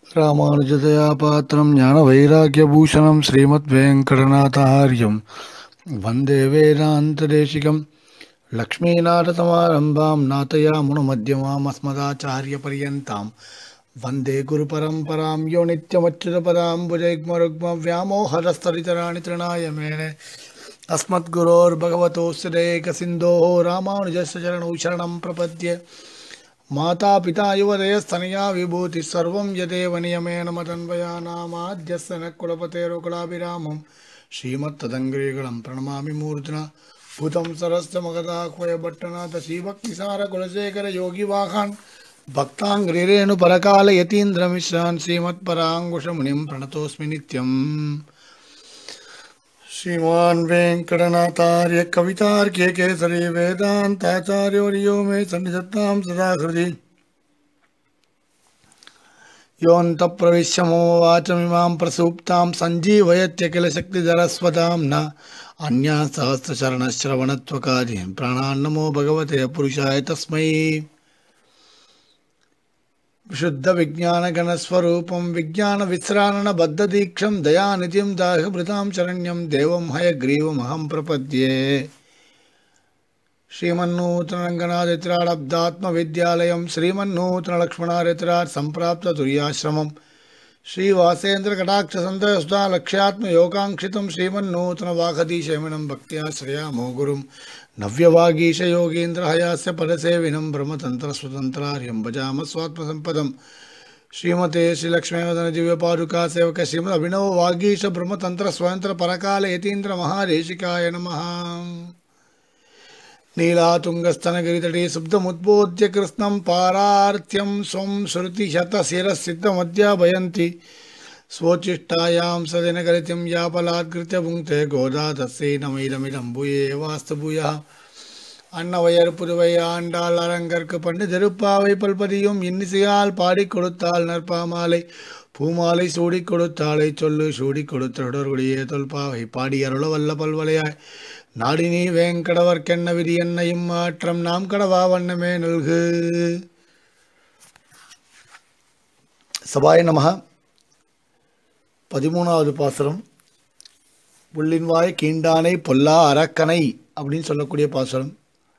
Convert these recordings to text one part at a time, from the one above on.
ராமானுஜதயா பாத்திரம் ஞான வைராக்கியபூஷணம் ஸ்ரீமத் வெங்கடநாதாரியம் வந்தே வேதாந்ததேசிகம் லக்ஷ்மீநாதசமாரம்பாம் நாதயாமுனமத்தியமாம் அஸ்மதாச்சாரியபரியந்தாம் வந்தே குருபரம்பராம் யோ நித்யமच्युतपदाम्बुजैग्मरुग्म व्यामोहरस्तरितराणि तृणाय मेणे अस्मद्गुरोर्भगवतोऽस्यदेकसिन्धोः रामानुजस्य चरणौ शरणं प्रपद्ये मातापिता युवदयस्तनया विभूतिः सर्वं यदेव नियमेन मदन्वयानामाद्यस्य न कुलपतेरुकुलाभिरामं श्रीमत्तदङ्ग्रीगणं प्रणमामि मूर्ध्ना भूतं सरस्य मगदाह्वय भट्टनाथ श्रीभक्तिसारकुलशेखर योगिवाहान् भक्ताङ्ग्रिरेणु यतीन्द्रमिश्रान् श्रीमत्पराङ्कुशमुनिं प्रणतोऽस्मि नित्यम् श्रीमान् वेङ्कटनाथार्य कवितार्क्य केसरी वेदान्ताचार्योर्यो मे सन्निधत्तां सदा हृदि योऽन्तप्रविश्य मम वाचमिमां प्रसूप्तां सञ्जीवयत्य किल शक्तिधरस्वतां न अन्या सहस्रशरणश्रवणत्वकार्यं प्राणान्नमो भगवते पुरुषाय तस्मै विशुद्धविज्ञानगणस्वरूपं विज्ञानविश्राणबद्धदीक्षं दयानिधिं दाहभृतां शरण्यं देवं हयग्रीवमहं प्रपद्ये श्रीमन्नूतनरङ्गनादित्राडब्दात्मविद्यालयं श्रीमन्नूतनलक्ष्मणारित्रात् सम्प्राप्ततुर्याश्रमं श्रीवासेन्द्रकटाक्षसन्तस्ता लक्ष्यात्मयोगाङ्क्षितं श्रीमन्नूतनवाघधीशयमिनं भक्त्या श्रयामो गुरुं नव्यवागीशयोगीन्द्रहयास्य पदसेविनं ब्रह्मतन्त्रस्वतन्त्रार्यं भजाम स्वात्मसम्पदं श्रीमते श्रीलक्ष्मीवदनदिव्यपादुका सेवक श्रीमद् अभिनव वागीश ब्रह्मतन्त्र स्वतन्त्र परकाल यतीन्द्रमहादेशिकाय नमः नीलातुङ्गस्तनगिरितटे शुब्धमुद्बोध्य कृत्स्नं पारार्थ्यं स्वं श्रुतिशतशिरसिद्धमध्याभयन्ति स्वोच्चिष्टायां सदिनकलितं यापलात्कृत्य पुङ्क्ते गोदा तस्यै नमैदमिदं भूये वास्तु भूयः அன்னவையர் புதுவை ஆண்டாள் அரங்கற்கு பண்ணு திருப்பாவை பல்பதியும் இன்னிசையால் பாடிக் கொடுத்தாள் நற்பாமாலை பூமாலை சூடிக் கொடுத்தாளை சொல்லு சூடிக் கொடுத்தொடர்புடைய தொல்பாவை பாடி அருள வல்ல பல்வலையாய் நாடினி வேங்கடவர்க்கென்ன விதி என்னையும் மாற்றம் நாம் கடவா வண்ணமே நல்கு சபாய நமக பதிமூணாவது பாசுரம் புள்ளின்வாய் கீண்டானை பொல்லா அரக்கனை அப்படின்னு சொல்லக்கூடிய பாசுரம்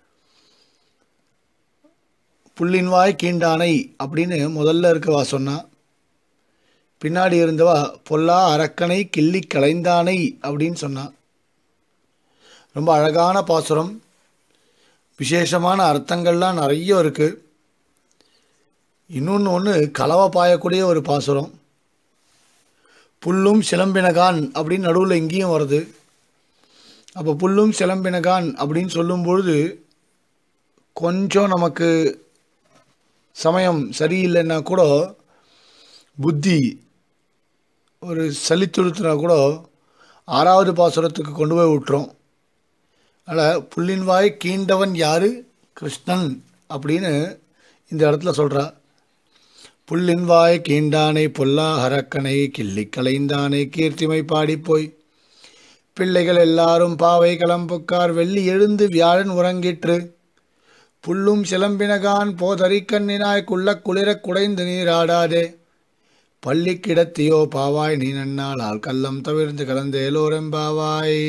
புள்ளின்வாய் கீண்டானை அப்படின்னு முதல்ல இருக்கவா சொன்னா பின்னாடி இருந்தவா பொல்லா அரக்கனை கிள்ளி கலைந்தானை அப்படின்னு சொன்னா ரொம்ப அழகான பாசுரம் விசேஷமான அர்த்தங்கள்லாம் நிறைய இருக்குது இன்னொன்று ஒன்று கலவை பாயக்கூடிய ஒரு பாசுரம் புல்லும் சிலம்பினகான் அப்படின்னு நடுவில் எங்கேயும் வருது அப்போ புல்லும் சிலம்பினகான் அப்படின்னு சொல்லும்பொழுது கொஞ்சம் நமக்கு சமயம் சரியில்லைன்னா கூட புத்தி ஒரு சலித்துறுத்துனா கூட ஆறாவது பாசுரத்துக்கு கொண்டு போய் விட்டுரும் அதனால் புல்லின் வாய் கீண்டவன் யார் கிருஷ்ணன் அப்படின்னு இந்த இடத்துல சொல்கிறா புல்லின் வாய் கீண்டானை பொல்லா ஹரக்கனை கிள்ளி கலைந்தானை கீர்த்திமை பாடிப்போய் பிள்ளைகள் எல்லாரும் பாவை களம்புக்கார் வெள்ளி எழுந்து வியாழன் உறங்கிற்று புல்லும் சிலம்பினகான் போதறிக்கண்ணினாய் குள்ள குளிரக் குடைந்து நீராடாதே பள்ளி கிடத்தியோ பாவாய் நீ நன்னாளால் கள்ளம் தவிர்ந்து கலந்தேலோரெம்பாவாய்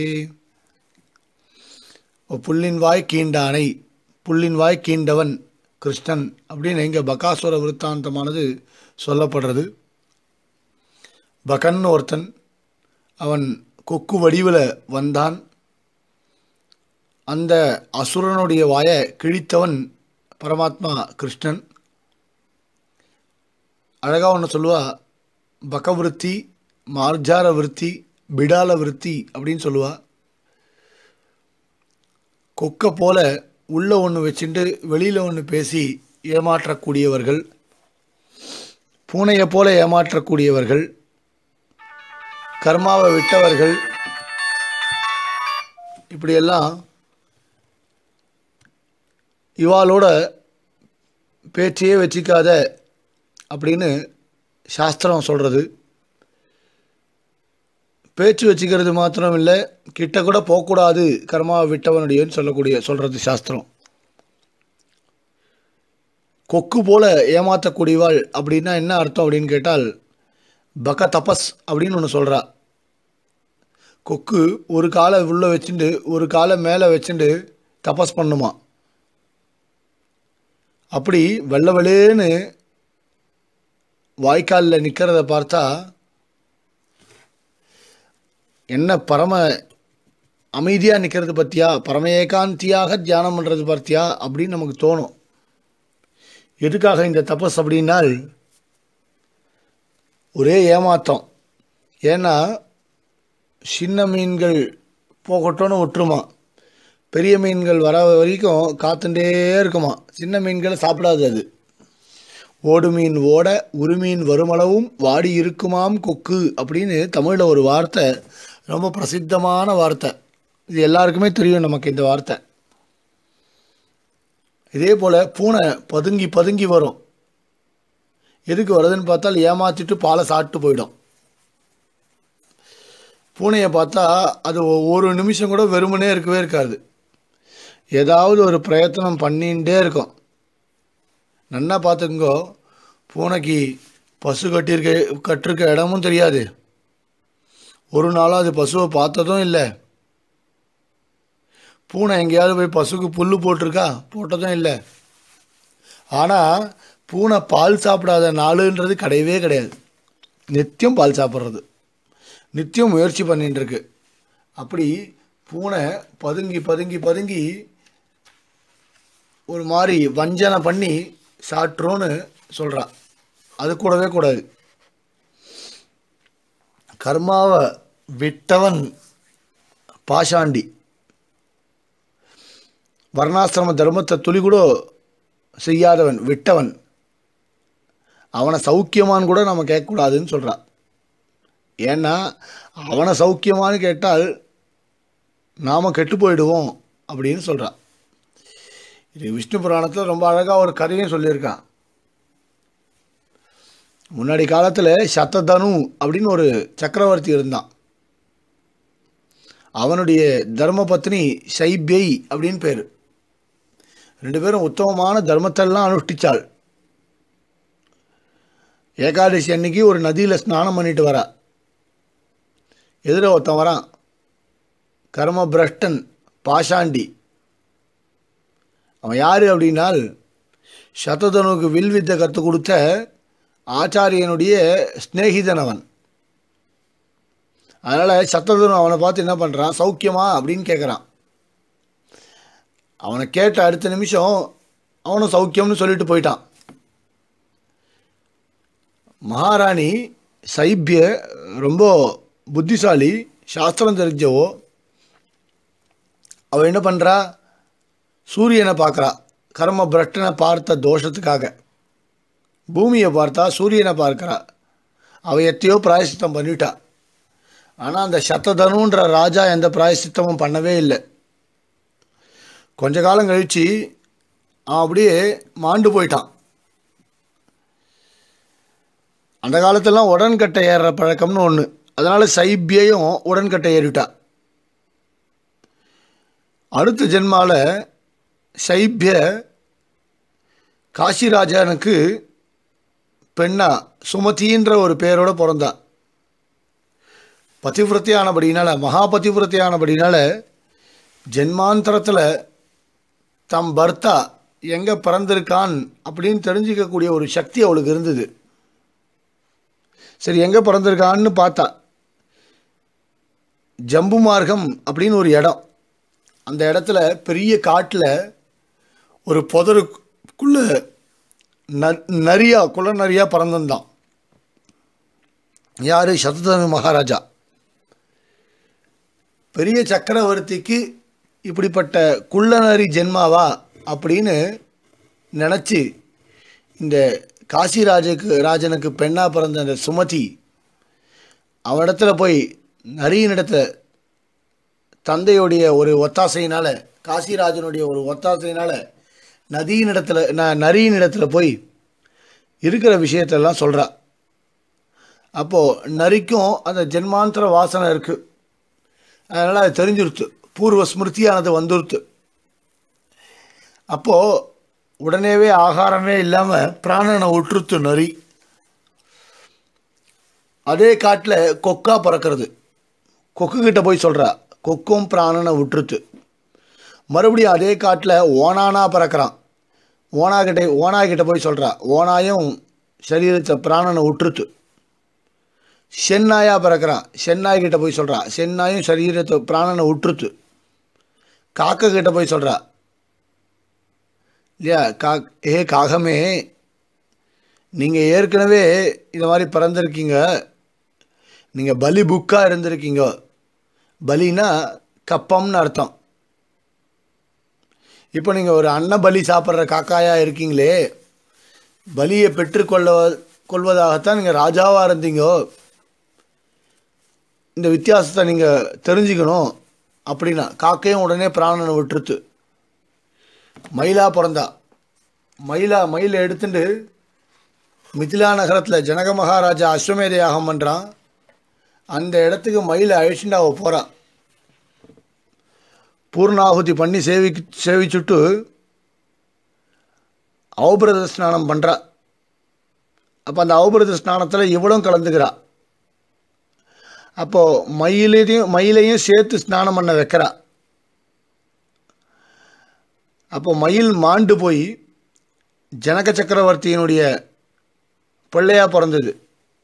புல்லின் வாய் கீண்டானை புல்லின் வாய் கீண்டவன் கிருஷ்ணன் அப்படின்னு இங்கே பகாசுர விருத்தாந்தமானது சொல்லப்படுறது பகன் ஒருத்தன் அவன் கொக்கு வடிவில் வந்தான் அந்த அசுரனுடைய வாயை கிழித்தவன் பரமாத்மா கிருஷ்ணன் அழகாக ஒன்று சொல்லுவா பகவிருத்தி மார்ஜார விருத்தி பிடால விருத்தி அப்படின்னு சொல்லுவா கொக்கை போல உள்ளே ஒன்று வச்சுட்டு வெளியில் ஒன்று பேசி ஏமாற்றக்கூடியவர்கள் பூனையை போல ஏமாற்றக்கூடியவர்கள் கர்மாவை விட்டவர்கள் இப்படியெல்லாம் இவாளோட பேச்சையே வச்சிக்காத அப்படின்னு சாஸ்திரம் சொல்கிறது பேச்சு வச்சுக்கிறது மாத்திரம் இல்லை கிட்ட கூட போகக்கூடாது கர்மாவை விட்டவனுடையன்னு சொல்லக்கூடிய சொல்கிறது சாஸ்திரம் கொக்கு போல ஏமாற்றக்கூடியவாள் அப்படின்னா என்ன அர்த்தம் அப்படின்னு கேட்டால் பக தபஸ் அப்படின்னு ஒன்று சொல்கிறா கொக்கு ஒரு காலை உள்ளே வச்சுட்டு ஒரு காலை மேலே வச்சுட்டு தபஸ் பண்ணுமா அப்படி வெள்ளை வெளேன்னு வாய்க்காலில் நிற்கிறத பார்த்தா என்ன பரம அமைதியாக நிற்கிறது பற்றியா பரம ஏகாந்தியாக தியானம் பண்ணுறது பார்த்தியா அப்படின்னு நமக்கு தோணும் எதுக்காக இந்த தபஸ் அப்படின்னால் ஒரே ஏமாத்தம் ஏன்னா சின்ன மீன்கள் போகட்டும்னு விட்டுருமா பெரிய மீன்கள் வர வரைக்கும் காத்துட்டே இருக்குமா சின்ன மீன்களை சாப்பிடாது அது ஓடு மீன் ஓட உருமீன் வருமளவும் வாடி இருக்குமாம் கொக்கு அப்படின்னு தமிழில் ஒரு வார்த்தை ரொம்ப பிரசித்தமான வார்த்தை இது எல்லாருக்குமே தெரியும் நமக்கு இந்த வார்த்தை இதே போல் பூனை பதுங்கி பதுங்கி வரும் எதுக்கு வருதுன்னு பார்த்தால் ஏமாத்திட்டு பாலை சாப்பிட்டு போயிடும் பூனையை பார்த்தா அது ஒரு நிமிஷம் கூட வெறுமனே இருக்கவே இருக்காது ஏதாவது ஒரு பிரயத்தனம் பண்ணிகிட்டே இருக்கும் நன்னா பார்த்துக்கோ பூனைக்கு பசு கட்டியிருக்க கட்டிருக்க இடமும் தெரியாது ஒரு நாளும் அது பசுவை பார்த்ததும் இல்லை பூனை எங்கேயாவது போய் பசுக்கு புல் போட்டிருக்கா போட்டதும் இல்லை ஆனால் பூனை பால் சாப்பிடாத நாளுன்றது கிடையவே கிடையாது நித்தியம் பால் சாப்பிட்றது நித்தியம் முயற்சி பண்ணிட்டு இருக்கு அப்படி பூனை பதுங்கி பதுங்கி பதுங்கி ஒரு மாதிரி வஞ்சனை பண்ணி சாட்டுறோன்னு சொல்கிறா அது கூடவே கூடாது கர்மாவை விட்டவன் பாஷாண்டி வர்ணாசிரம தர்மத்தை துளி கூட செய்யாதவன் விட்டவன் அவனை சௌக்கியமான்னு கூட நம்ம கேட்கக்கூடாதுன்னு சொல்கிறான் ஏன்னா அவனை சௌக்கியமான்னு கேட்டால் நாம் கெட்டு போயிடுவோம் அப்படின்னு சொல்கிறான் இது விஷ்ணு புராணத்தில் ரொம்ப அழகாக ஒரு கதையும் சொல்லியிருக்கான் முன்னாடி காலத்தில் சத்ததனு அப்படின்னு ஒரு சக்கரவர்த்தி இருந்தான் அவனுடைய தர்ம பத்னி சைபியை அப்படின்னு பேர் ரெண்டு பேரும் உத்தமமான தர்மத்தெல்லாம் அனுஷ்டிச்சாள் ஏகாதசி அன்னைக்கு ஒரு நதியில் ஸ்நானம் பண்ணிட்டு வரா எதிர ஒருத்தன் வரான் கர்ம பிரஷ்டன் பாஷாண்டி அவன் யார் அப்படின்னால் சததனுக்கு வில் வித்தை கற்றுக் கொடுத்த ஆச்சாரியனுடைய ஸ்நேகிதன் அவன் அதனால் சத்ததனு அவனை பார்த்து என்ன பண்ணுறான் சௌக்கியமா அப்படின்னு கேட்குறான் அவனை கேட்ட அடுத்த நிமிஷம் அவனும் சௌக்கியம்னு சொல்லிட்டு போயிட்டான் மகாராணி சைபிய ரொம்ப புத்திசாலி சாஸ்திரம் தெரிஞ்சவோ அவள் என்ன பண்ணுறா சூரியனை பார்க்குறா கர்ம பிரட்டனை பார்த்த தோஷத்துக்காக பூமியை பார்த்தா சூரியனை பார்க்குறா அவள் எத்தையோ பிராயசித்தம் பண்ணிட்டா ஆனால் அந்த சத்ததனுன்ற ராஜா எந்த பிராயசித்தமும் பண்ணவே இல்லை கொஞ்ச காலம் கழித்து அவன் அப்படியே மாண்டு போயிட்டான் அந்த காலத்திலலாம் உடன்கட்டை ஏறுற பழக்கம்னு ஒன்று அதனால் சைபியையும் உடன்கட்டை ஏறிட்டா அடுத்த ஜென்மாவில் சைபிய காசிராஜனுக்கு பெண்ணா சுமதின்ற ஒரு பேரோட பிறந்தா பதிவிரத்தையானபடினால மகா பதிவிரத்தையானபடினால ஜென்மாந்தரத்தில் தம் பர்த்தா எங்கே பிறந்திருக்கான் அப்படின்னு தெரிஞ்சிக்கக்கூடிய ஒரு சக்தி அவளுக்கு இருந்தது சரி எங்கே பிறந்திருக்கான்னு பார்த்தா ஜம்பு மார்க்கம் அப்படின்னு ஒரு இடம் அந்த இடத்துல பெரிய காட்டில் ஒரு புதருக்குள்ள ந நரியா குல நரியா பிறந்திருந்தான் யார் சததனு மகாராஜா பெரிய சக்கரவர்த்திக்கு இப்படிப்பட்ட குள்ளநரி ஜென்மாவா அப்படின்னு நினச்சி இந்த காசிராஜுக்கு ராஜனுக்கு பெண்ணாக பிறந்த அந்த சுமதி அவனிடத்துல போய் நரியினிடத்துல தந்தையுடைய ஒரு ஒத்தாசையினால் காசிராஜனுடைய ஒரு ஒத்தாசையினால் நதியினிடத்துல ந நரியினிடத்துல போய் இருக்கிற விஷயத்தெல்லாம் சொல்கிறா அப்போது நரிக்கும் அந்த ஜென்மாந்தர வாசனை இருக்குது அதனால் அது தெரிஞ்சிருத்து பூர்வ ஸ்மிருதியானது வந்துருத்து அப்போது உடனேவே ஆகாரமே இல்லாமல் பிராணனை விட்டுருத்து நரி அதே காட்டில் கொக்கா பிறக்கிறது கொக்கு கிட்ட போய் சொல்கிறா கொக்கும் பிராணனை விட்டுருத்து மறுபடியும் அதே காட்டில் ஓனானா பிறக்கிறான் ஓனா கிட்ட ஓனா கிட்ட போய் சொல்கிறா ஓனாயும் சரீரத்தை பிராணனை விட்டுருத்து சென்னாயா பிறக்கிறான் சென்னாய் கிட்ட போய் சொல்கிறா சென்னாயும் சரீரத்தை பிராணனை விட்டுருத்து காக்கை கிட்ட போய் சொல்கிறா இல்லையா கா ஏ காகமே நீங்கள் ஏற்கனவே இந்த மாதிரி பிறந்திருக்கீங்க நீங்கள் பலி புக்காக இருந்திருக்கீங்க பலினா கப்பம்னு அர்த்தம் இப்போ நீங்கள் ஒரு அன்ன பலி சாப்பிட்ற காக்காயாக இருக்கீங்களே பலியை பெற்றுக்கொள்ள கொள்வதாகத்தான் நீங்கள் ராஜாவாக இருந்தீங்க இந்த வித்தியாசத்தை நீங்கள் தெரிஞ்சுக்கணும் அப்படின்னா காக்கையும் உடனே பிராணனை விட்டுருத்து மயிலா பிறந்தா மயிலா மயிலை எடுத்துட்டு மிதிலா நகரத்தில் ஜனக மகாராஜா அஸ்வமேத யாகம் பண்ணுறான் அந்த இடத்துக்கு மயிலை அழிச்சுட்டு அவள் போகிறான் பூர்ணாகுதி பண்ணி சேவி சேவிச்சுட்டு அவபிரத ஸ்நானம் பண்ணுறா அப்போ அந்த அவபிரத ஸ்நானத்தில் இவளும் கலந்துக்கிறா அப்போது மயிலையும் மயிலையும் சேர்த்து ஸ்நானம் பண்ண வைக்கிறா அப்போ மயில் மாண்டு போய் ஜனக சக்கரவர்த்தியினுடைய பிள்ளையாக பிறந்தது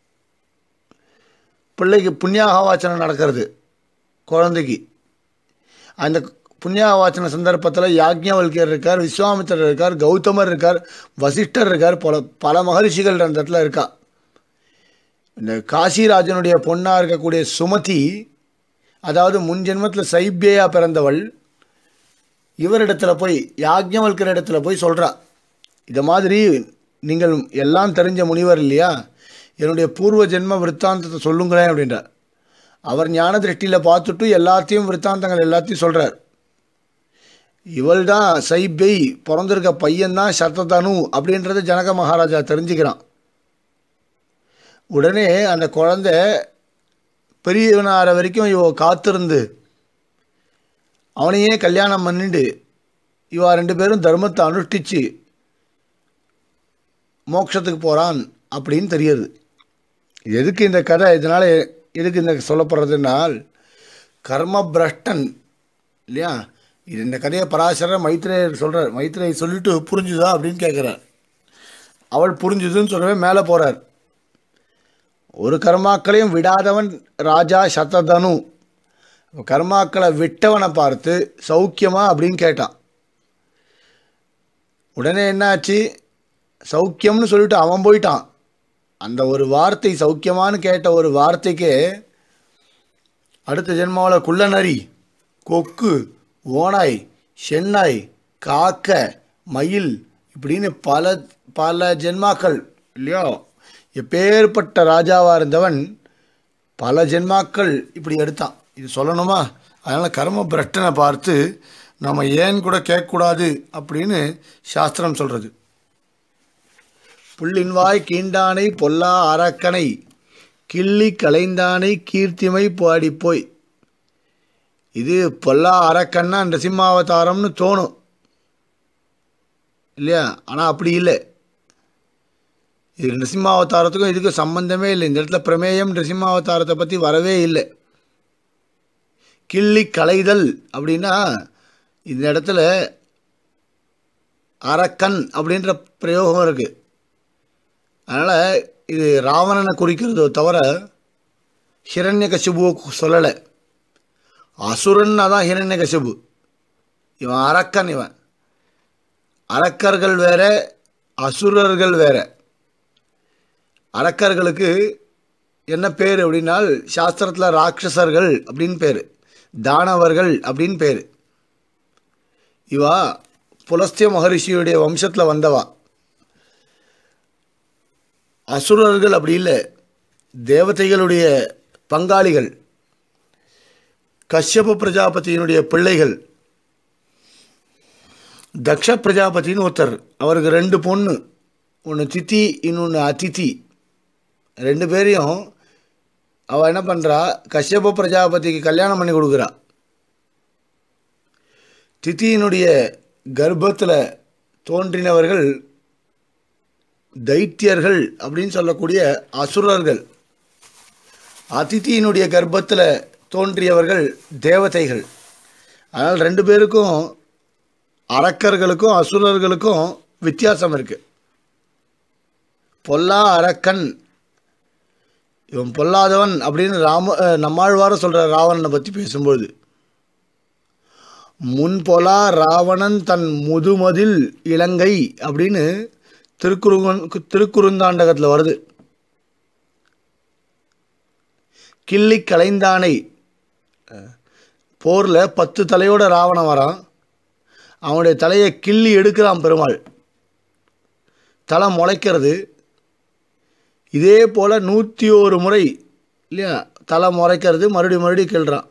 பிள்ளைக்கு புண்ணியாகவாச்சனம் நடக்கிறது குழந்தைக்கு அந்த புண்ணியாவாச்சன சந்தர்ப்பத்தில் யாக்ஞவல்கியர் இருக்கார் விஸ்வாமித்திரர் இருக்கார் கௌதமர் இருக்கார் வசிஷ்டர் இருக்கார் பல பல மகரிஷிகள் அந்த இடத்துல இருக்கா இந்த காசிராஜனுடைய பொண்ணாக இருக்கக்கூடிய சுமதி அதாவது முன் ஜென்மத்தில் சைபியா பிறந்தவள் இவரிடத்துல போய் யாக்ஞவல்கிற இடத்துல போய் சொல்கிறா இதை மாதிரி நீங்கள் எல்லாம் தெரிஞ்ச முனிவர் இல்லையா என்னுடைய பூர்வ ஜென்ம விற்த்தாந்தத்தை சொல்லுங்களேன் அப்படின்றார் அவர் ஞான திருஷ்டியில் பார்த்துட்டு எல்லாத்தையும் விற்த்தாந்தங்கள் எல்லாத்தையும் சொல்கிறார் இவள் தான் சைபை பிறந்திருக்க பையன்தான் சத்ததனு அப்படின்றத ஜனக மகாராஜா தெரிஞ்சுக்கிறான் உடனே அந்த குழந்தை பெரியவனார வரைக்கும் இவ காத்திருந்து அவனையே கல்யாணம் பண்ணிட்டு இவா ரெண்டு பேரும் தர்மத்தை அனுஷ்டிச்சு மோட்சத்துக்கு போகிறான் அப்படின்னு தெரியுது எதுக்கு இந்த கதை இதனால் எதுக்கு இந்த சொல்லப்படுறதுனால் கர்ம பிரஷ்டன் இல்லையா இது இந்த கதையை பராசர மைத்ரேயர் சொல்கிறார் மைத்ரேயை சொல்லிட்டு புரிஞ்சுதா அப்படின்னு கேட்குறார் அவள் புரிஞ்சுதுன்னு சொல்லவே மேலே போகிறார் ஒரு கர்மாக்களையும் விடாதவன் ராஜா சத்ததனு கர்மாக்களை விட்டவனை பார்த்து சௌக்கியமா அப்படின்னு கேட்டான் உடனே என்னாச்சு சௌக்கியம்னு சொல்லிட்டு அவன் போயிட்டான் அந்த ஒரு வார்த்தை சௌக்கியமானு கேட்ட ஒரு வார்த்தைக்கு அடுத்த ஜென்மாவில் குள்ளநரி கொக்கு ஓனாய் சென்னாய் காக்க மயில் இப்படின்னு பல பல ஜென்மாக்கள் இல்லையோ எப்பேற்பட்ட ராஜாவாக இருந்தவன் பல ஜென்மாக்கள் இப்படி எடுத்தான் இது சொல்லணுமா அதனால் கர்ம பிரஷ்டனை பார்த்து நம்ம ஏன் கூட கேட்கக்கூடாது அப்படின்னு சாஸ்திரம் சொல்கிறது புள்ளின்வாய் கீண்டானை பொல்லா அரக்கனை கிள்ளி கலைந்தானை கீர்த்திமை பாடிப்போய் இது பொல்லா அரக்கன்னா நரசிம்மாவதாரம்னு தோணும் இல்லையா ஆனால் அப்படி இல்லை இது நரசிம்மாவதாரத்துக்கும் இதுக்கும் சம்பந்தமே இல்லை இந்த இடத்துல பிரமேயம் நரசிம்மாவதாரத்தை பற்றி வரவே இல்லை கிள்ளி கலைதல் அப்படின்னா இந்த இடத்துல அரக்கன் அப்படின்ற பிரயோகம் இருக்குது அதனால் இது ராவணனை குறிக்கிறதோ தவிர ஹிரண்ய கசிபுவை சொல்லலை அசுரன்னா தான் ஹிரண்ய கசிபு இவன் அரக்கன் இவன் அரக்கர்கள் வேற அசுரர்கள் வேற அரக்கர்களுக்கு என்ன பேர் அப்படின்னால் சாஸ்திரத்தில் ராட்சசர்கள் அப்படின்னு பேர் தானவர்கள் அப்படின்னு பேர் இவா புலஸ்திய மகரிஷியுடைய வம்சத்தில் வந்தவா அசுரர்கள் அப்படி இல்லை தேவதைகளுடைய பங்காளிகள் கஷ்யப பிரஜாபதியினுடைய பிள்ளைகள் தக்ஷ பிரஜாபதினு ஒருத்தர் அவருக்கு ரெண்டு பொண்ணு ஒன்று தித்தி இன்னொன்று அதித்தி ரெண்டு பேரையும் அவள் என்ன பண்ணுறா கஷ்யப பிரஜாபதிக்கு கல்யாணம் பண்ணி கொடுக்குறா தித்தியினுடைய கர்ப்பத்தில் தோன்றினவர்கள் தைத்தியர்கள் அப்படின்னு சொல்லக்கூடிய அசுரர்கள் அதித்தியினுடைய கர்ப்பத்தில் தோன்றியவர்கள் தேவதைகள் அதனால் ரெண்டு பேருக்கும் அரக்கர்களுக்கும் அசுரர்களுக்கும் வித்தியாசம் இருக்கு பொல்லா அரக்கன் இவன் பொல்லாதவன் அப்படின்னு ராம அஹ், நம்மாழ்வார சொல்கிற ராவணனை பற்றி பேசும்பொழுது முன்பொலா ராவணன் தன் முதுமதில் இலங்கை அப்படின்னு திருக்குறுங்கன் திருக்குறுந்தாண்டகத்தில் வருது கிள்ளி கலைந்தானை போரில் பத்து தலையோட ராவணன் வரான் அவனுடைய தலையை கிள்ளி எடுக்கிறான் பெருமாள் தலை முளைக்கிறது இதே போல் நூற்றி ஒரு முறை இல்லையா தலை முறைக்கிறது மறுபடியும் மறுபடியும் கிள்றான்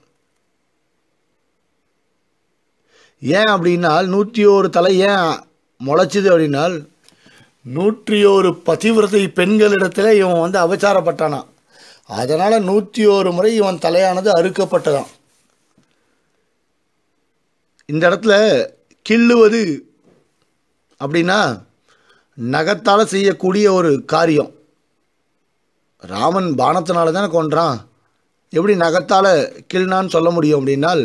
ஏன் அப்படின்னால் நூற்றி ஒரு தலை ஏன் முளைச்சிது அப்படின்னால் நூற்றி ஒரு பதிவிரதை பெண்களிடத்தில் இவன் வந்து அபச்சாரப்பட்டானான் அதனால் நூற்றி ஒரு முறை இவன் தலையானது அறுக்கப்பட்டதாம் இந்த இடத்துல கிள்ளுவது அப்படின்னா நகத்தால் செய்யக்கூடிய ஒரு காரியம் ராமன் பானத்தினால தானே கொன்றான் எப்படி நகத்தால் கிள்னான்னு சொல்ல முடியும் அப்படின்னால்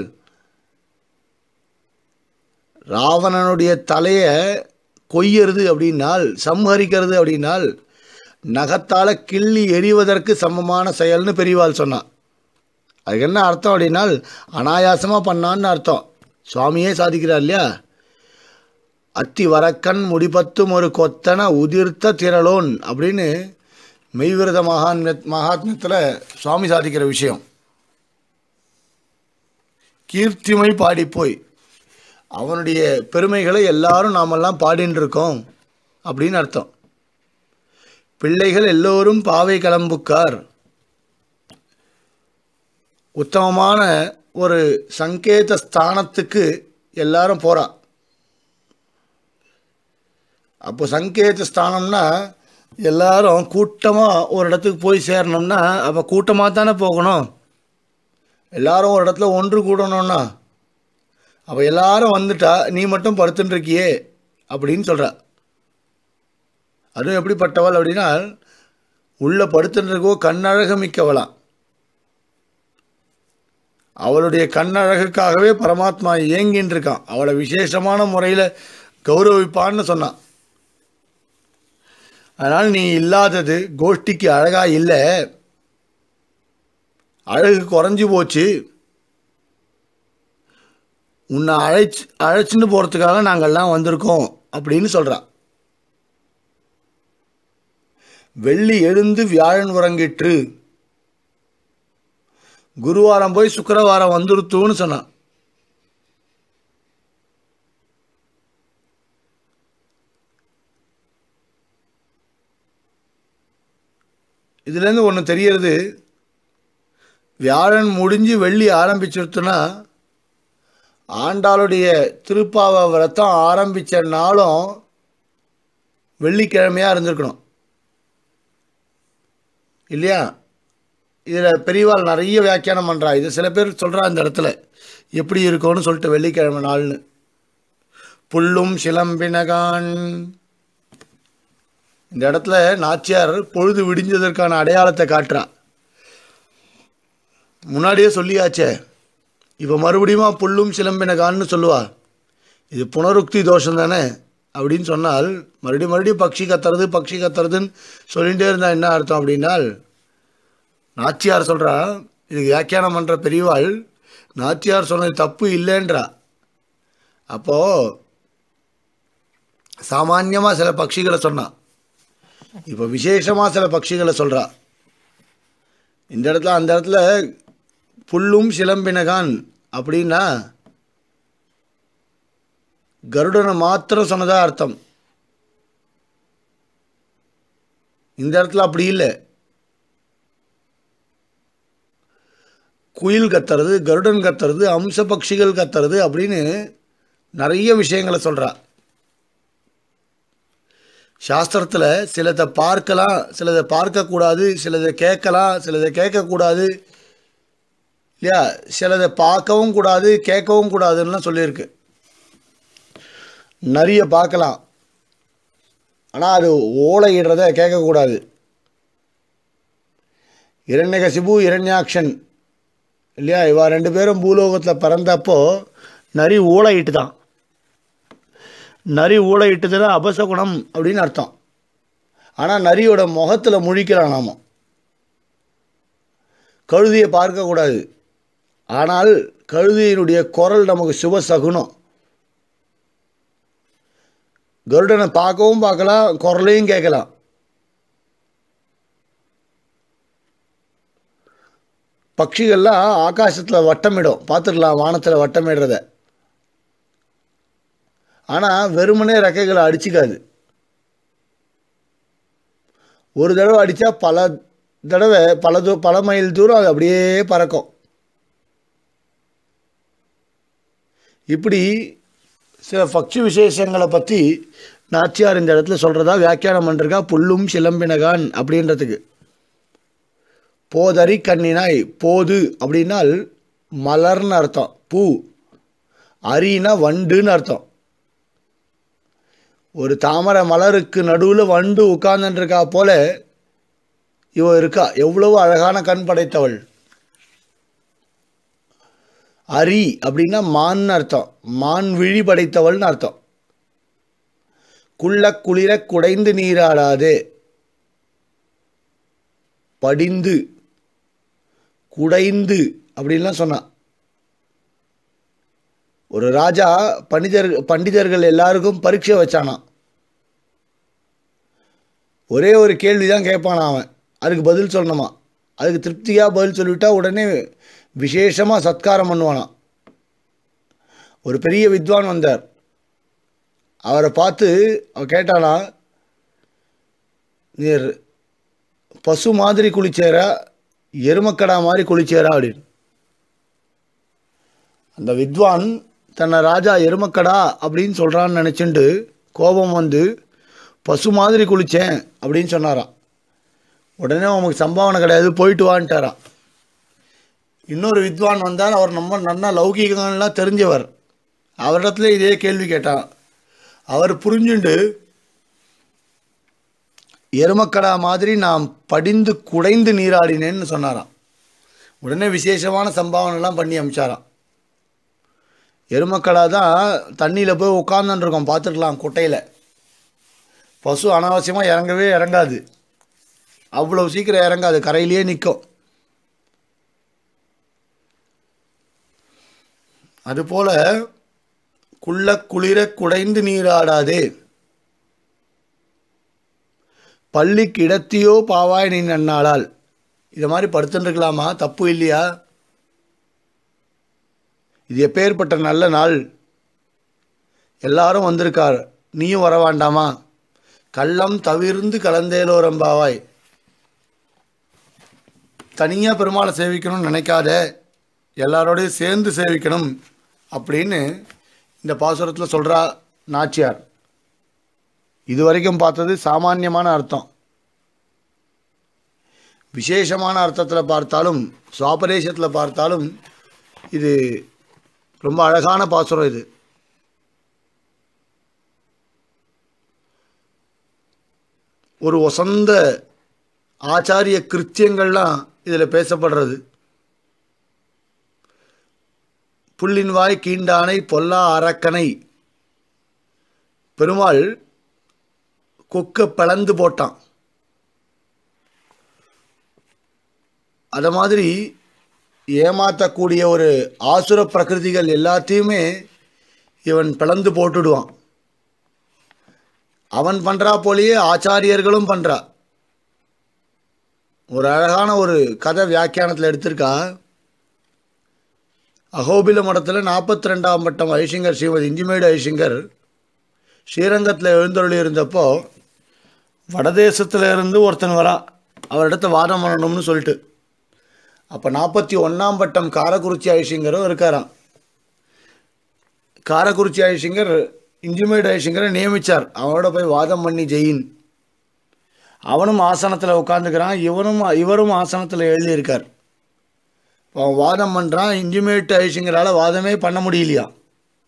ராவணனுடைய தலையை கொய்யறது அப்படின்னால் சம்ஹரிக்கிறது அப்படின்னால் நகத்தால் கிள்ளி எறிவதற்கு சமமான செயல்னு பெரியவாள் சொன்னான் அதுக்கு என்ன அர்த்தம் அப்படின்னால் அனாயாசமாக பண்ணான்னு அர்த்தம் சுவாமியே சாதிக்கிறார் இல்லையா அத்தி வரக்கண் முடிபத்தும் ஒரு கொத்தன உதிர்த்த திரளோன் அப்படின்னு மெய்விரத மகான் மகாத்மியத்தில் சுவாமி சாதிக்கிற விஷயம் கீர்த்திமை பாடிப்போய் அவனுடைய பெருமைகளை எல்லாரும் நாமெல்லாம் பாடின்னு இருக்கோம் அப்படின்னு அர்த்தம் பிள்ளைகள் எல்லோரும் பாவை கிளம்புக்கார் உத்தமமான ஒரு சங்கேத ஸ்தானத்துக்கு எல்லாரும் போறா அப்போ சங்கேத ஸ்தானம்னா எல்லாரும் கூட்டமாக ஒரு இடத்துக்கு போய் சேரணும்னா அப்போ கூட்டமாக தானே போகணும் எல்லாரும் ஒரு இடத்துல ஒன்று கூடணும்னா அப்போ எல்லாரும் வந்துட்டா நீ மட்டும் படுத்துட்டு இருக்கியே அப்படின்னு சொல்கிறா அதுவும் எப்படிப்பட்டவள் அப்படின்னா உள்ள படுத்துட்டு இருக்கோ கண்ணழகு மிக்கவளாம் அவளுடைய கண்ணழகுக்காகவே பரமாத்மா ஏங்கின்னு இருக்கான் அவளை விசேஷமான முறையில் கௌரவிப்பான்னு சொன்னான் அதனால் நீ இல்லாதது கோஷ்டிக்கு அழகா இல்லை அழகு குறைஞ்சி போச்சு உன்னை அழைச்சு அழைச்சின்னு போகிறதுக்காக நாங்கள்லாம் வந்திருக்கோம் அப்படின்னு சொல்கிறா வெள்ளி எழுந்து வியாழன் உறங்கிற்று குருவாரம் போய் சுக்கிரவாரம் வந்துருத்துன்னு சொன்னான் இதுலேருந்து ஒன்று தெரியறது வியாழன் முடிஞ்சு வெள்ளி ஆரம்பிச்சிருத்துன்னா ஆண்டாளுடைய திருப்பாவ விரதம் ஆரம்பித்த நாளும் வெள்ளிக்கிழமையாக இருந்திருக்கணும் இல்லையா இதில் பெரியவாள் நிறைய வியாக்கியானம் பண்ணுறா இது சில பேர் சொல்கிறா இந்த இடத்துல எப்படி இருக்கும்னு சொல்லிட்டு வெள்ளிக்கிழமை நாள்னு புல்லும் சிலம்பினகான் இந்த இடத்துல நாச்சியார் பொழுது விடிஞ்சதற்கான அடையாளத்தை காட்டுறா முன்னாடியே சொல்லியாச்சே இப்போ மறுபடியுமா புல்லும் சிலம்பினகான்னு சொல்லுவா இது புனருக்தி தோஷம் தானே அப்படின்னு சொன்னால் மறுபடியும் மறுபடியும் பக்ஷி கத்துறது பக்ஷி கத்துறதுன்னு சொல்லிகிட்டே இருந்தால் என்ன அர்த்தம் அப்படின்னால் நாச்சியார் சொல்கிறா இதுக்கு வியாக்கியானம் பண்ணுற பெரியவாள் நாச்சியார் சொன்னது தப்பு இல்லைன்றா அப்போது சாமான்யமாக சில பட்சிகளை சொன்னான் இப்போ விசேஷமாக சில பட்சிகளை சொல்கிறா இந்த இடத்துல அந்த இடத்துல புல்லும் சிலம்பினகான் அப்படின்னா கருடனை மாத்திரம் சொன்னதா அர்த்தம் இந்த இடத்துல அப்படி இல்லை குயில் கத்துறது கருடன் கத்துறது அம்ச பட்சிகள் கத்துறது அப்படின்னு நிறைய விஷயங்களை சொல்கிறா சாஸ்திரத்தில் சிலதை பார்க்கலாம் சிலதை பார்க்கக்கூடாது சிலதை கேட்கலாம் சிலதை கேட்கக்கூடாது இல்லையா சிலதை பார்க்கவும் கூடாது கேட்கவும் கூடாதுன்னுலாம் சொல்லியிருக்கு நிறைய பார்க்கலாம் ஆனால் அது ஓலையிடுறத கேட்கக்கூடாது இரண்யகசிபு இரண்யாக்ஷன் இல்லையா இவா ரெண்டு பேரும் பூலோகத்தில் பிறந்தப்போ நரி ஊழையிட்டு தான் நரி ஊழையிட்டதுன்னா அபசகுணம் அப்படின்னு அர்த்தம் ஆனால் நரியோட முகத்தில் முழிக்கிறான் நாம கழுதியை பார்க்கக்கூடாது ஆனால் கழுதியினுடைய குரல் நமக்கு சுப சகுனம் கருடனை பார்க்கவும் பார்க்கலாம் குரலையும் கேட்கலாம் பட்சிகள்லாம் ஆகாசத்தில் வட்டமிடும் பார்த்துக்கலாம் வானத்தில் வட்டமிடுறத ஆனால் வெறுமனே ரெக்கைகளை அடிச்சுக்காது ஒரு தடவை அடித்தா பல தடவை பல தூ பல மைல் தூரம் அது அப்படியே பறக்கும் இப்படி சில பக்ஷி விசேஷங்களை பற்றி நாச்சியார் இந்த இடத்துல சொல்கிறதா வியாக்கியானம் பண்ணிருக்கா புல்லும் சிலம்பினகான் அப்படின்றதுக்கு போதறி கண்ணினாய் போது அப்படின்னால் மலர்னு அர்த்தம் பூ அரினா வண்டுன்னு அர்த்தம் ஒரு தாமரை மலருக்கு நடுவில் வண்டு உட்கார்ந்துருக்கா போல இவ இருக்கா எவ்வளவு அழகான கண் படைத்தவள் அரி அப்படின்னா மான்னு அர்த்தம் மான் விழி படைத்தவள்னு அர்த்தம் குள்ள குளிர குடைந்து நீராடாதே படிந்து குடைந்து அப்படின்லாம் சொன்னான் ஒரு ராஜா பண்டிதர் பண்டிதர்கள் எல்லாருக்கும் பரீட்சை வச்சானான் ஒரே ஒரு கேள்வி தான் கேட்பானா அவன் அதுக்கு பதில் சொல்லணுமா அதுக்கு திருப்தியாக பதில் சொல்லிவிட்டா உடனே விசேஷமாக சத்காரம் பண்ணுவானாம் ஒரு பெரிய வித்வான் வந்தார் அவரை பார்த்து அவ கேட்டானா நீர் பசு மாதிரி குளிச்சேரா எருமக்கடா மாதிரி குளிச்சேரா அப்படின்னு அந்த வித்வான் தன்னை ராஜா எருமக்கடா அப்படின்னு சொல்கிறான்னு நினச்சிண்டு கோபம் வந்து பசு மாதிரி குளித்தேன் அப்படின்னு சொன்னாராம் உடனே அவனுக்கு சம்பாவனை கிடையாது போயிட்டு வான்ட்டாராம் இன்னொரு வித்வான் வந்தால் அவர் நம்ம நல்லா லௌகீகங்கள்லாம் தெரிஞ்சவர் அவரிடத்துல இதே கேள்வி கேட்டான் அவர் புரிஞ்சுண்டு எருமக்கடா மாதிரி நான் படிந்து குடைந்து நீராடினேன்னு சொன்னாராம் உடனே விசேஷமான சம்பாவனைலாம் பண்ணி அமிச்சாராம் எருமக்கடா தான் தண்ணியில் போய் உட்காந்துருக்கோம் பார்த்துக்கலாம் குட்டையில் பசு அனாவசியமாக இறங்கவே இறங்காது அவ்வளோ சீக்கிரம் இறங்காது கரையிலேயே நிற்கும் அதுபோல் குள்ள குளிர குடைந்து நீராடாதே பள்ளி கிடத்தியோ பாவாய் நீ நன்னாளால் இதை மாதிரி படுத்துட்டுருக்கலாமா தப்பு இல்லையா இது எப்பேற்பட்ட நல்ல நாள் எல்லாரும் வந்திருக்கார் நீயும் வர வேண்டாமா கள்ளம் தவிர்ந்து கலந்தேலோரம்பாவாய் தனியாக பெருமாளை சேவிக்கணும்னு நினைக்காத எல்லாரோடையும் சேர்ந்து சேவிக்கணும் அப்படின்னு இந்த பாசுரத்தில் சொல்கிறா நாச்சியார் இது வரைக்கும் பார்த்தது சாமானியமான அர்த்தம் விசேஷமான அர்த்தத்தில் பார்த்தாலும் சுவாபரேஷத்தில் பார்த்தாலும் இது ரொம்ப அழகான பாசுரம் இது ஒரு ஒசந்த ஆச்சாரிய கிருத்தியங்கள்லாம் இதில் பேசப்படுறது புல்லின் வாய் கீண்டானை பொல்லா அரக்கனை பெருமாள் கொக்க பிளந்து போட்டான் அதை மாதிரி ஏமாற்றக்கூடிய ஒரு ஆசுர பிரகிருதிகள் எல்லாத்தையுமே இவன் பிளந்து போட்டுடுவான் அவன் பண்ணுறா போலேயே ஆச்சாரியர்களும் பண்ணுறா ஒரு அழகான ஒரு கதை வியாக்கியானத்தில் எடுத்திருக்கா அகோபில மடத்தில் நாற்பத்தி ரெண்டாம் பட்டம் ஐசிங்கர் ஸ்ரீமதி இஞ்சிமேடு ஐசிங்கர் ஸ்ரீரங்கத்தில் எழுந்தருளி இருந்தப்போ வடதேசத்தில் இருந்து ஒருத்தன் வரான் அவரிடத்த வாதம் பண்ணணும்னு சொல்லிட்டு அப்போ நாற்பத்தி ஒன்றாம் பட்டம் காரக்குறிச்சி ஐசிங்கரும் இருக்காராம் காரக்குறிச்சி ஐசிங்கர் இஞ்சிமேடு ஐசிங்கரை நியமித்தார் அவனோட போய் வாதம் பண்ணி ஜெயின் அவனும் ஆசனத்தில் உட்காந்துக்கிறான் இவனும் இவரும் ஆசனத்தில் எழுதியிருக்கார் அவன் வாதம் பண்ணுறான் இன்டிமேட் ஐசிங்கரால் வாதமே பண்ண முடியலையா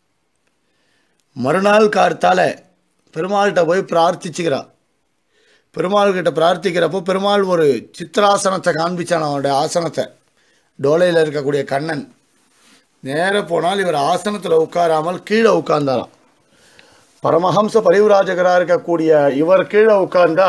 மறுநாள் கார்த்தால பெருமாள்கிட்ட போய் பிரார்த்திச்சுக்கிறான் பெருமாள் கிட்ட பிரார்த்திக்கிறப்போ பெருமாள் ஒரு சித்திராசனத்தை காண்பிச்சான் அவனுடைய ஆசனத்தை டோலையில் இருக்கக்கூடிய கண்ணன் நேர போனால் இவர் ஆசனத்தில் உட்காராமல் கீழே உட்கார்ந்தாராம் பரமஹம்ச பரிவுராஜகராக இருக்கக்கூடிய இவர் கீழே உட்கார்ந்தா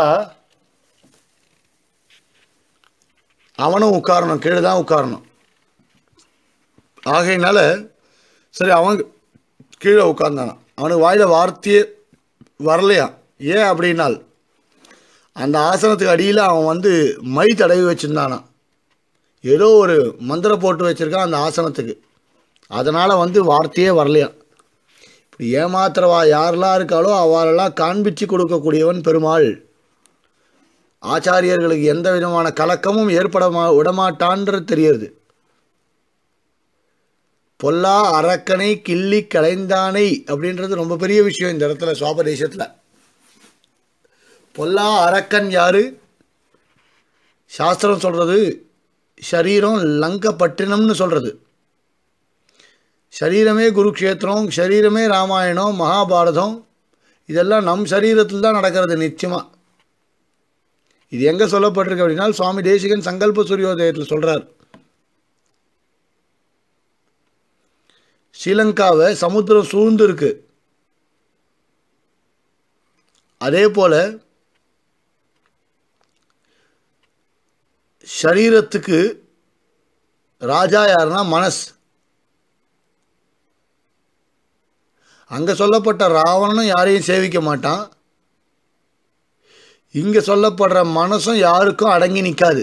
அவனும் உட்காரணும் கீழே தான் உட்காரணும் ஆகையினால சரி அவன் கீழே உட்கார்ந்தானான் அவனுக்கு வாயில வார்த்தையே வரலையா ஏன் அப்படின்னால் அந்த ஆசனத்துக்கு அடியில் அவன் வந்து மை தடவி வச்சுருந்தானான் ஏதோ ஒரு மந்திரம் போட்டு வச்சுருக்கான் அந்த ஆசனத்துக்கு அதனால் வந்து வார்த்தையே வரலையா இப்படி ஏமாத்துறவா யாரெல்லாம் இருக்காளோ அவளெல்லாம் காண்பிச்சு கொடுக்கக்கூடியவன் பெருமாள் ஆச்சாரியர்களுக்கு எந்த விதமான கலக்கமும் ஏற்பட மா விடமாட்டான்றது தெரியுது பொல்லா அரக்கனை கிள்ளி கலைந்தானை அப்படின்றது ரொம்ப பெரிய விஷயம் இந்த இடத்துல சுவாபதேசத்தில் பொல்லா அரக்கன் யாரு சாஸ்திரம் சொல்றது ஷரீரம் லங்கப்பட்டினம்னு சொல்றது சரீரமே குருக்ஷேத்திரம் சரீரமே ராமாயணம் மகாபாரதம் இதெல்லாம் நம் சரீரத்தில் தான் நடக்கிறது நிச்சயமாக இது எங்கே சொல்லப்பட்டிருக்கு அப்படின்னா சுவாமி தேசிகன் சங்கல்ப சூரியோதயத்தில் சொல்கிறார் ஸ்ரீலங்காவை சமுத்திரம் சூழ்ந்து இருக்கு அதே போல ஷரீரத்துக்கு ராஜா யாருன்னா மனஸ் அங்கே சொல்லப்பட்ட ராவணனும் யாரையும் சேவிக்க மாட்டான் இங்கே சொல்லப்படுற மனசும் யாருக்கும் அடங்கி நிற்காது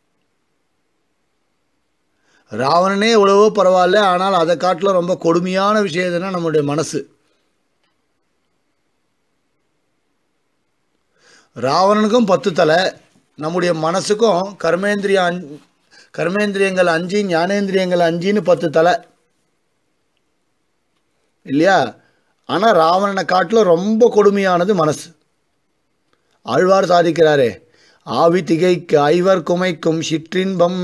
ராவணனே எவ்வளவோ பரவாயில்ல ஆனால் அதை காட்டில் ரொம்ப கொடுமையான விஷயம் எதுனா நம்முடைய மனசு ராவணனுக்கும் பத்து தலை நம்முடைய மனசுக்கும் கர்மேந்திரியம் அஞ்சு கர்மேந்திரியங்கள் அஞ்சு ஞானேந்திரியங்கள் அஞ்சுன்னு பத்து தலை இல்லையா ஆனால் ராவணனை காட்டில் ரொம்ப கொடுமையானது மனசு ஆழ்வார் சாதிக்கிறாரே ஆவி திகைக்கு ஐவர் குமைக்கும் சிற்றின்பம்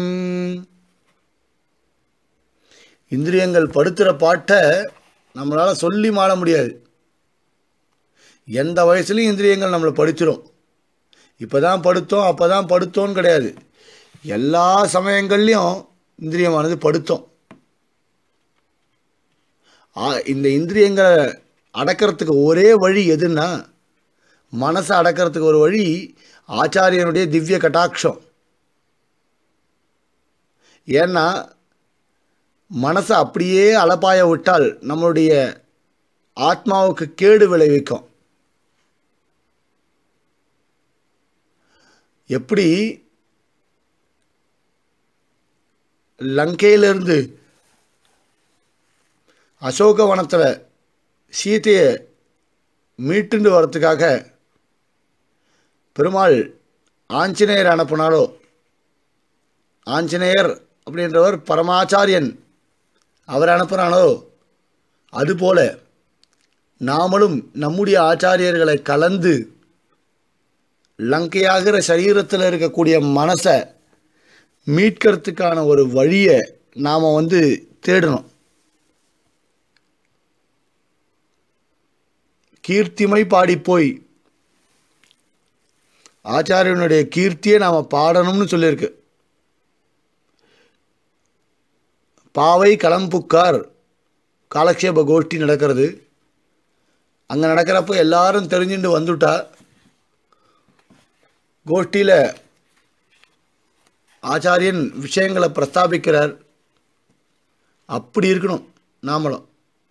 இந்திரியங்கள் படுத்துகிற பாட்டை நம்மளால் சொல்லி மாள முடியாது எந்த வயசுலையும் இந்திரியங்கள் நம்மளை படிச்சிடும் இப்போ தான் படுத்தோம் அப்போ தான் படுத்தோன்னு கிடையாது எல்லா சமயங்கள்லையும் இந்திரியமானது படுத்தோம் இந்த இந்திரியங்களை அடக்கிறதுக்கு ஒரே வழி எதுன்னா மனசை அடக்கிறதுக்கு ஒரு வழி ஆச்சாரியனுடைய திவ்ய கட்டாட்சம் ஏன்னா மனசை அப்படியே அலப்பாய விட்டால் நம்மளுடைய ஆத்மாவுக்கு கேடு விளைவிக்கும் எப்படி லங்கையிலிருந்து அசோகவனத்தில் சீதையை மீட்டுண்டு வரத்துக்காக பெருமாள் ஆஞ்சநேயர் அனுப்புனாலோ ஆஞ்சநேயர் அப்படின்றவர் பரமாச்சாரியன் அவர் அனுப்புகிறானோ அதுபோல நாமளும் நம்முடைய ஆச்சாரியர்களை கலந்து லங்கையாகிற சரீரத்தில் இருக்கக்கூடிய மனசை மீட்கிறதுக்கான ஒரு வழியை நாம் வந்து தேடணும் கீர்த்திமை பாடிப்போய் ஆச்சாரியனுடைய கீர்த்தியை நாம் பாடணும்னு சொல்லியிருக்கு பாவை களம்புக்கார் காலக்ஷேப கோஷ்டி நடக்கிறது அங்கே நடக்கிறப்போ எல்லாரும் தெரிஞ்சுட்டு வந்துட்டா கோஷ்டியில் ஆச்சாரியன் விஷயங்களை பிரஸ்தாபிக்கிறார் அப்படி இருக்கணும் நாமளும்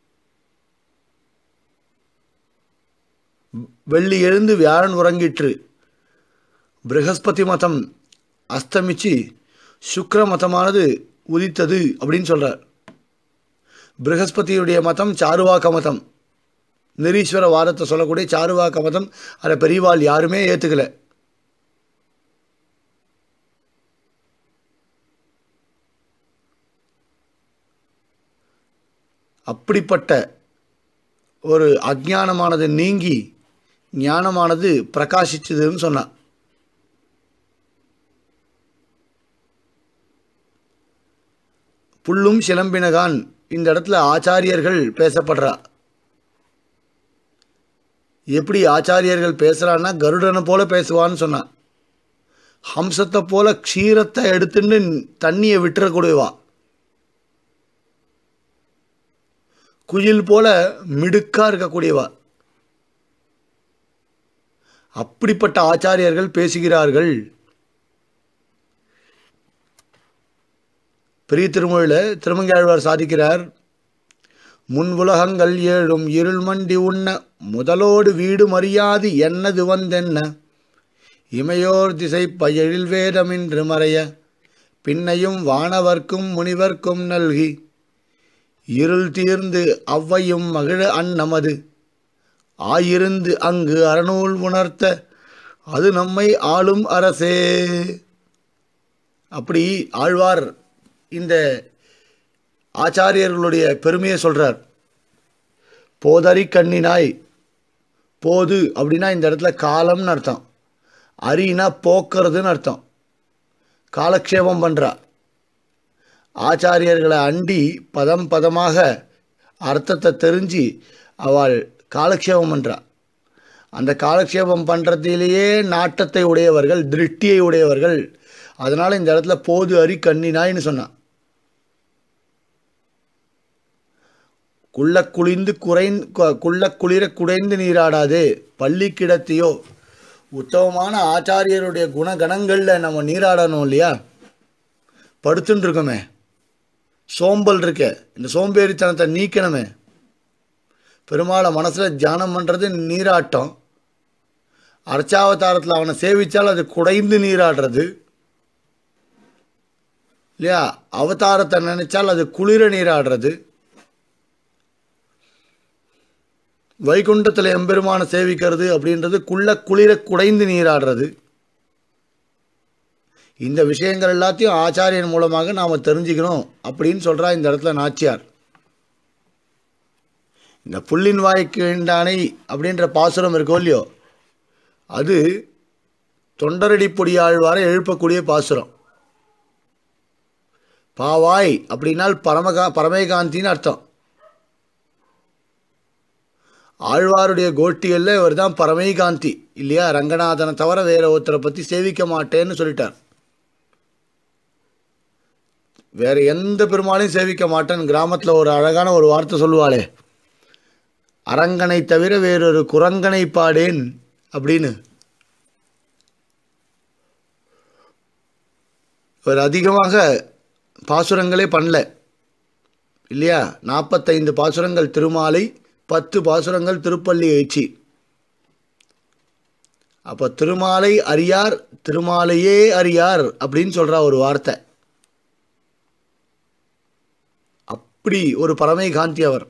வெள்ளி எழுந்து வியாழன் உறங்கிற்று பிரகஸ்பதி மதம் அஸ்தமிச்சு சுக்ர மதமானது உதித்தது அப்படின்னு சொல்கிறார் பிரகஸ்பதியுடைய மதம் சாருவாக்க மதம் நிரீஸ்வர வாதத்தை சொல்லக்கூடிய சாருவாக்க மதம் அதை பெரியவாள் யாருமே ஏற்றுக்கலை அப்படிப்பட்ட ஒரு அஜானமானது நீங்கி ஞானமானது பிரகாசிச்சதுன்னு சொன்னான் புல்லும் சிலம்பினகான் இந்த இடத்துல ஆச்சாரியர்கள் பேசப்படுறா எப்படி ஆச்சாரியர்கள் பேசுகிறான்னா கருடனை போல பேசுவான்னு சொன்னான் ஹம்சத்தை போல க்ஷீரத்தை எடுத்துன்னு தண்ணியை விட்டுறக்கூடியவா குயில் போல மிடுக்கா இருக்கக்கூடியவா அப்படிப்பட்ட ஆச்சாரியர்கள் பேசுகிறார்கள் பெரிய திருமொழியில் திருமங்கையாழ்வார் சாதிக்கிறார் முன் உலகங்கள் ஏழும் இருள் மண்டி உண்ண முதலோடு வீடு மறியாது என்னது வந்தென்ன இமையோர் திசை பயழில் வேதமின்று மறைய பின்னையும் வானவர்க்கும் முனிவர்க்கும் நல்கி இருள் தீர்ந்து அவ்வையும் மகிழ அந்நமது ஆயிருந்து அங்கு அறநூல் உணர்த்த அது நம்மை ஆளும் அரசே அப்படி ஆழ்வார் இந்த ஆச்சாரியர்களுடைய பெருமையை சொல்கிறார் போதறி கண்ணினாய் போது அப்படின்னா இந்த இடத்துல காலம்னு அர்த்தம் அரினா போக்குறதுன்னு அர்த்தம் காலக்ஷேபம் பண்ணுறா ஆச்சாரியர்களை அண்டி பதம் பதமாக அர்த்தத்தை தெரிஞ்சு அவள் காலக்ஷேபம் பண்ணுறா அந்த காலக்ஷேபம் பண்ணுறதிலேயே நாட்டத்தை உடையவர்கள் திருஷ்டியை உடையவர்கள் அதனால் இந்த இடத்துல போது அரி கண்ணினாய்னு சொன்னான் குள்ள குளிந்து குறைந் குள்ள குளிர குடைந்து நீராடாதே பள்ளி கிடத்தியோ உத்தமமான ஆச்சாரியருடைய குணகணங்களில் நம்ம நீராடணும் இல்லையா படுத்துன்னு இருக்கோமே சோம்பல் இருக்க இந்த சோம்பேறித்தனத்தை நீக்கணுமே பெருமாளை மனசில் தியானம் பண்ணுறது நீராட்டம் அர்ச்சாவதாரத்தில் அவனை சேவித்தால் அது குடைந்து நீராடுறது இல்லையா அவதாரத்தை நினைச்சால் அது குளிர நீராடுறது வைகுண்டத்தில் எம்பெருமான சேவிக்கிறது அப்படின்றது குள்ள குளிர குடைந்து நீராடுறது இந்த விஷயங்கள் எல்லாத்தையும் ஆச்சாரியன் மூலமாக நாம் தெரிஞ்சுக்கணும் அப்படின்னு சொல்கிறா இந்த இடத்துல நாச்சியார் இந்த புல்லின் வாய்க்கு வேண்டானை அப்படின்ற பாசுரம் இருக்கோ இல்லையோ அது தொண்டரடி பொடியாழ்வாரை எழுப்பக்கூடிய பாசுரம் பாவாய் அப்படின்னால் பரமகா பரமேகாந்தின்னு அர்த்தம் ஆழ்வாருடைய கோட்டிகளில் இவர் தான் பரமேகாந்தி இல்லையா ரங்கநாதனை தவிர வேற ஒருத்தரை பற்றி சேவிக்க மாட்டேன்னு சொல்லிட்டார் வேற எந்த பெருமாளையும் சேவிக்க மாட்டேன் கிராமத்தில் ஒரு அழகான ஒரு வார்த்தை சொல்லுவாளே அரங்கனை தவிர வேறொரு குரங்கனை பாடேன் அப்படின்னு இவர் அதிகமாக பாசுரங்களே பண்ணல இல்லையா நாற்பத்தைந்து பாசுரங்கள் திருமாலை பத்து பாசுரங்கள் திருப்பள்ளி எழுச்சி அப்போ திருமாலை அறியார் திருமாலையே அறியார் அப்படின்னு சொல்கிறா ஒரு வார்த்தை அப்படி ஒரு பரமை காந்தி அவர்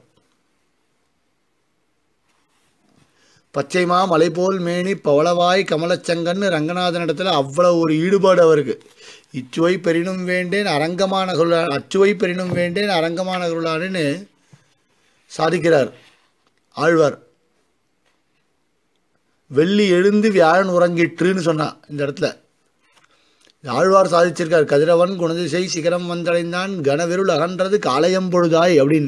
பச்சைமா மலை போல் மேனி பவளவாய் கமலச்சங்கன்னு ரங்கநாதனிடத்தில் அவ்வளோ ஒரு ஈடுபாடு அவருக்கு இச்சுவை பெரினும் வேண்டேன் அரங்கமான குருளா அச்சுவை பெரினும் வேண்டேன் அரங்கமான குருளான்னு சாதிக்கிறார் ஆழ்வார் வெள்ளி எழுந்து வியாழன் உறங்கிற்றுன்னு சொன்னான் இந்த இடத்துல ஆழ்வார் சாதிச்சிருக்கார் கதிரவன் குணதிசை சிகரம் வந்தடைந்தான் கனவிருள் அகன்றது காலையம் பொழுதாய் அப்படின்னு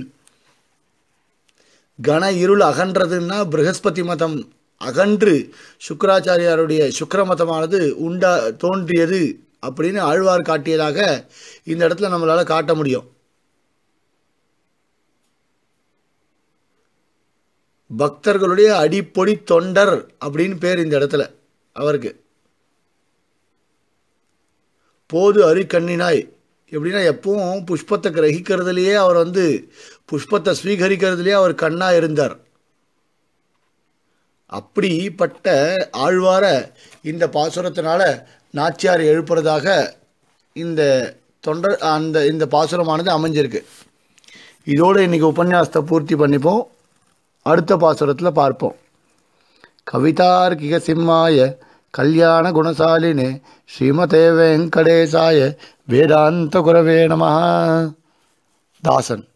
கன இருள் அகன்றதுன்னா ப்ரகஸ்பதி மதம் அகன்று சுக்கராச்சாரியாருடைய சுக்கர மதமானது உண்டா தோன்றியது அப்படின்னு ஆழ்வார் காட்டியதாக இந்த இடத்துல நம்மளால் காட்ட முடியும் பக்தர்களுடைய அடிப்பொடி தொண்டர் அப்படின்னு பேர் இந்த இடத்துல அவருக்கு போது அரிக்கண்ணினாய் எப்படின்னா எப்பவும் புஷ்பத்தை கிரகிக்கிறதுலையே அவர் வந்து புஷ்பத்தை ஸ்வீகரிக்கிறதுலையே அவர் கண்ணா இருந்தார் அப்படிப்பட்ட ஆழ்வார இந்த பாசுரத்தினால நாச்சியார் எழுப்புறதாக இந்த தொண்டர் அந்த இந்த பாசுரமானது அமைஞ்சிருக்கு இதோடு இன்றைக்கி உபன்யாசத்தை பூர்த்தி பண்ணிப்போம் அடுத்த பாசுரத்தில் பார்ப்போம் கவிதார்க்கிக சிம்மாய கல்யாண குணசாலினே ஸ்ரீமதே வெங்கடேசாய வேதாந்த குரவே நம தாசன்